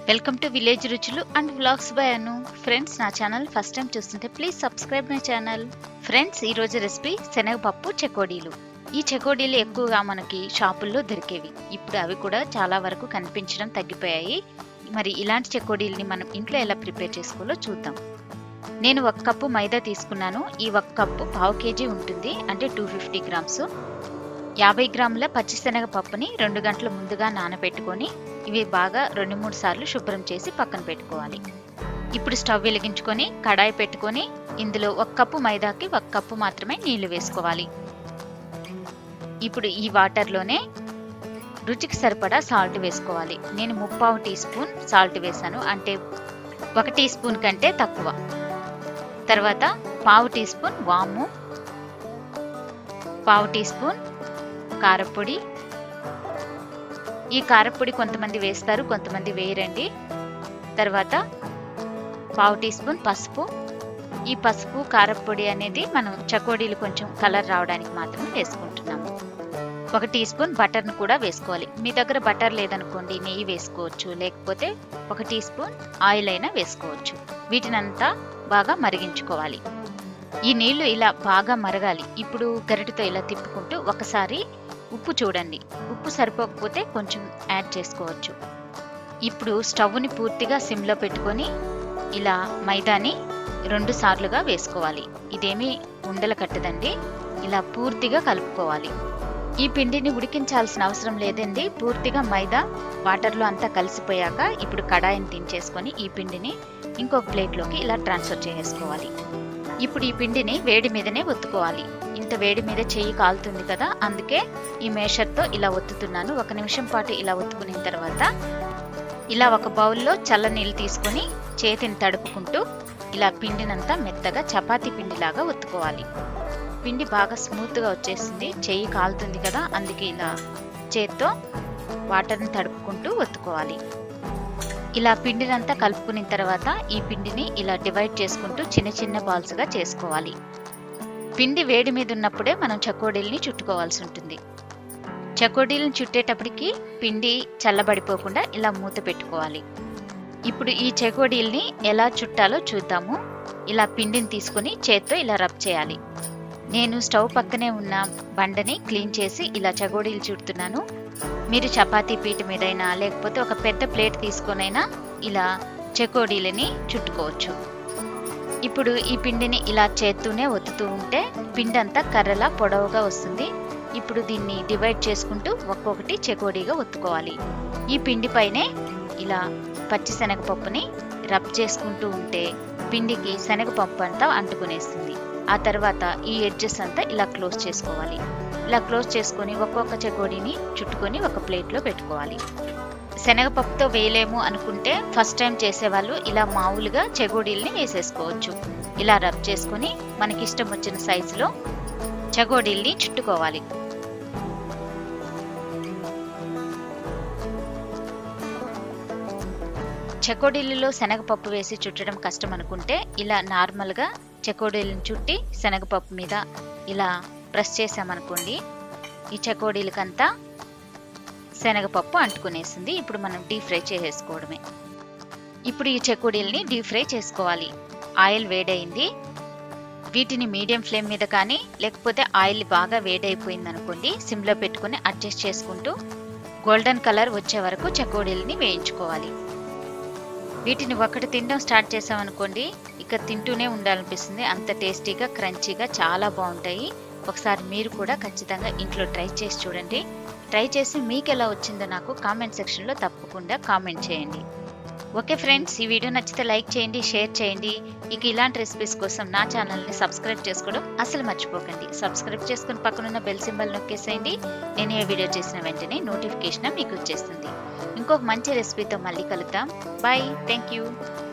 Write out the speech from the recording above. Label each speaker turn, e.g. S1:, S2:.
S1: welcome to village రుచులు and vlogs by Anu friends నా channel first time చూస్తుంటే please subscribe my channel friends ఈ రోజు రెసిపీ శనగపప్పు చెకోడీలు ఈ చెకోడీలు ఎక్కువగా మనకి షాపుల్లో దొరికేవి ఇప్పుడు అవి కూడా చాలా వరకు కనిపించడం తగ్గిపోయాయి మరి ఇలాంటి చెకోడీల్ని మనం ఇంట్లో ఎలా ప్రిపేర్ చేసుకోవాలో చూద్దాం నేను ఒక కప్పు మైదా తీసుకున్నాను ఈ ఒక కప్పు పావు కేజీ ఉంటుంది అంటే టూ ఫిఫ్టీ గ్రామ్స్ యాభై గ్రాముల పచ్చిశనగ పప్పుని రెండు గంటల ముందుగా నానబెట్టుకొని ఇవి బాగా రెండు మూడు సార్లు శుభ్రం చేసి పక్కన పెట్టుకోవాలి ఇప్పుడు స్టవ్ వెలిగించుకొని కడాయి పెట్టుకొని ఇందులో ఒక కప్పు మైదాకి ఒక కప్పు మాత్రమే నీళ్లు వేసుకోవాలి ఇప్పుడు ఈ వాటర్లోనే రుచికి సరిపడా సాల్ట్ వేసుకోవాలి నేను ముప్పావు టీ స్పూన్ సాల్ట్ వేసాను అంటే ఒక టీ స్పూన్ కంటే తక్కువ తర్వాత పావు టీ స్పూన్ వాము పావు టీ స్పూన్ కారపొడి ఈ కారపొడి కొంతమంది వేస్తారు కొంతమంది వేయరండి తర్వాత పావు టీ స్పూన్ పసుపు ఈ పసుపు కారపొడి అనేది మనం చకోడీలు కొంచెం కలర్ రావడానికి మాత్రమే వేసుకుంటున్నాము ఒక టీ స్పూన్ బటర్ను కూడా వేసుకోవాలి మీ దగ్గర బటర్ లేదనుకోండి నెయ్యి వేసుకోవచ్చు లేకపోతే ఒక టీ స్పూన్ ఆయిల్ అయినా వేసుకోవచ్చు వీటినంతా బాగా మరిగించుకోవాలి ఈ నీళ్లు ఇలా బాగా మరగాలి ఇప్పుడు గరిటతో ఇలా తిప్పుకుంటూ ఒకసారి ఉప్పు చూడండి ఉప్పు సరిపోకపోతే కొంచెం యాడ్ చేసుకోవచ్చు ఇప్పుడు స్టవ్ని పూర్తిగా సిమ్లో పెట్టుకొని ఇలా మైదాని రెండు సార్లుగా వేసుకోవాలి ఇదేమీ ఉండలు కట్టదండి ఇలా పూర్తిగా కలుపుకోవాలి ఈ పిండిని ఉడికించాల్సిన అవసరం లేదండి పూర్తిగా మైదా వాటర్లో అంతా కలిసిపోయాక ఇప్పుడు కడాయిని దించేసుకొని ఈ పిండిని ఇంకొక ప్లేట్లోకి ఇలా ట్రాన్స్ఫర్ చేసుకోవాలి ఇప్పుడు ఈ పిండిని వేడి మీదనే ఒత్తుకోవాలి ఇంత వేడి మీద చెయ్యి కాలుతుంది కదా అందుకే ఈ మేషర్తో ఇలా ఒత్తుతున్నాను ఒక నిమిషం పాటు ఇలా ఒత్తుకున్న తర్వాత ఇలా ఒక బౌల్లో చల్ల నీళ్ళు తీసుకొని చేతిని తడుపుకుంటూ ఇలా పిండినంతా మెత్తగా చపాతీ పిండిలాగా ఒత్తుకోవాలి పిండి బాగా స్మూత్గా వచ్చేసింది చెయ్యి కాలుతుంది కదా అందుకే ఇలా చేత్తో వాటర్ని తడుపుకుంటూ ఒత్తుకోవాలి ఇలా పిండినంతా కలుపుకున్న తర్వాత ఈ పిండిని ఇలా డివైడ్ చేసుకుంటూ చిన్న చిన్న బాల్స్గా చేసుకోవాలి పిండి వేడి మీద ఉన్నప్పుడే మనం చకోడీల్ని చుట్టుకోవాల్సి ఉంటుంది చకోడీలను చుట్టేటప్పటికి పిండి చల్లబడిపోకుండా ఇలా మూత పెట్టుకోవాలి ఇప్పుడు ఈ చెకోడీల్ని ఎలా చుట్టాలో చూద్దాము ఇలా పిండిని తీసుకొని చేత్తో ఇలా రబ్ చేయాలి నేను స్టవ్ పక్కనే ఉన్న బండని క్లీన్ చేసి ఇలా చకోడీలు చుడుతున్నాను మీరు చపాతీ పీట మీదైనా లేకపోతే ఒక పెద్ద ప్లేట్ తీసుకొనైనా ఇలా చెకోడీలని చుట్టుకోవచ్చు ఇప్పుడు ఈ పిండిని ఇలా చేత్తూనే ఒత్తుతూ ఉంటే పిండి అంతా కర్రలా పొడవుగా వస్తుంది ఇప్పుడు దీన్ని డివైడ్ చేసుకుంటూ ఒక్కొక్కటి చెకోడీగా ఒత్తుకోవాలి ఈ పిండి పైనే ఇలా పచ్చి శనగపప్పుని రబ్ చేసుకుంటూ ఉంటే పిండికి శనగపప్పు అంతా అంటుకునేస్తుంది ఆ తర్వాత ఈ ఎడ్జెస్ అంతా ఇలా క్లోజ్ చేసుకోవాలి ఇలా క్లోజ్ చేసుకొని ఒక్కొక్క చెకోడీని చుట్టుకొని ఒక ప్లేట్లో పెట్టుకోవాలి శనగపప్పుతో వేయలేము అనుకుంటే ఫస్ట్ టైం చేసేవాళ్ళు ఇలా మామూలుగా చెగోడీల్ని వేసేసుకోవచ్చు ఇలా రబ్ చేసుకొని మనకి ఇష్టం వచ్చిన సైజులో చెగోడీల్ని చుట్టుకోవాలి చెకోడీలలో శనగపప్పు వేసి చుట్టడం కష్టం అనుకుంటే ఇలా నార్మల్గా చెకోడీలను చుట్టి శనగపప్పు మీద ఇలా ప్రెస్ చేసామనుకోండి ఈ చెకోడీలకంతా శనగపప్పు అంటుకునేసింది ఇప్పుడు మనం డీప్ ఫ్రై చేసేసుకోవడమే ఇప్పుడు ఈ చెకోడీల్ని డీప్ ఫ్రై చేసుకోవాలి ఆయిల్ వేడైంది వీటిని మీడియం ఫ్లేమ్ మీద కానీ లేకపోతే ఆయిల్ బాగా వేడైపోయింది అనుకోండి సిమ్లో పెట్టుకుని అడ్జస్ట్ చేసుకుంటూ గోల్డెన్ కలర్ వచ్చే వరకు చెకోడీల్ని వేయించుకోవాలి వీటిని ఒకటి తినడం స్టార్ట్ చేసామనుకోండి ఇక తింటూనే ఉండాలనిపిస్తుంది అంత టేస్టీగా క్రంచీగా చాలా బాగుంటాయి ఒకసారి మీరు కూడా ఖచ్చితంగా ఇంట్లో ట్రై చేసి చూడండి ట్రై చేసి మీకు ఎలా వచ్చిందో నాకు కామెంట్ సెక్షన్లో తప్పకుండా కామెంట్ చేయండి ఓకే ఫ్రెండ్స్ ఈ వీడియో నచ్చితే లైక్ చేయండి షేర్ చేయండి ఇక ఇలాంటి రెసిపీస్ కోసం నా ఛానల్ని సబ్స్క్రైబ్ చేసుకోవడం అసలు మర్చిపోకండి సబ్స్క్రైబ్ చేసుకుని పక్కనున్న బెల్ సింబల్ నొక్కేసేయండి నేను ఏ వీడియో చేసిన వెంటనే నోటిఫికేషన్ మీకు వచ్చేస్తుంది ఇంకొక మంచి రెసిపీతో మళ్ళీ కలుద్దాం బాయ్ థ్యాంక్ యూ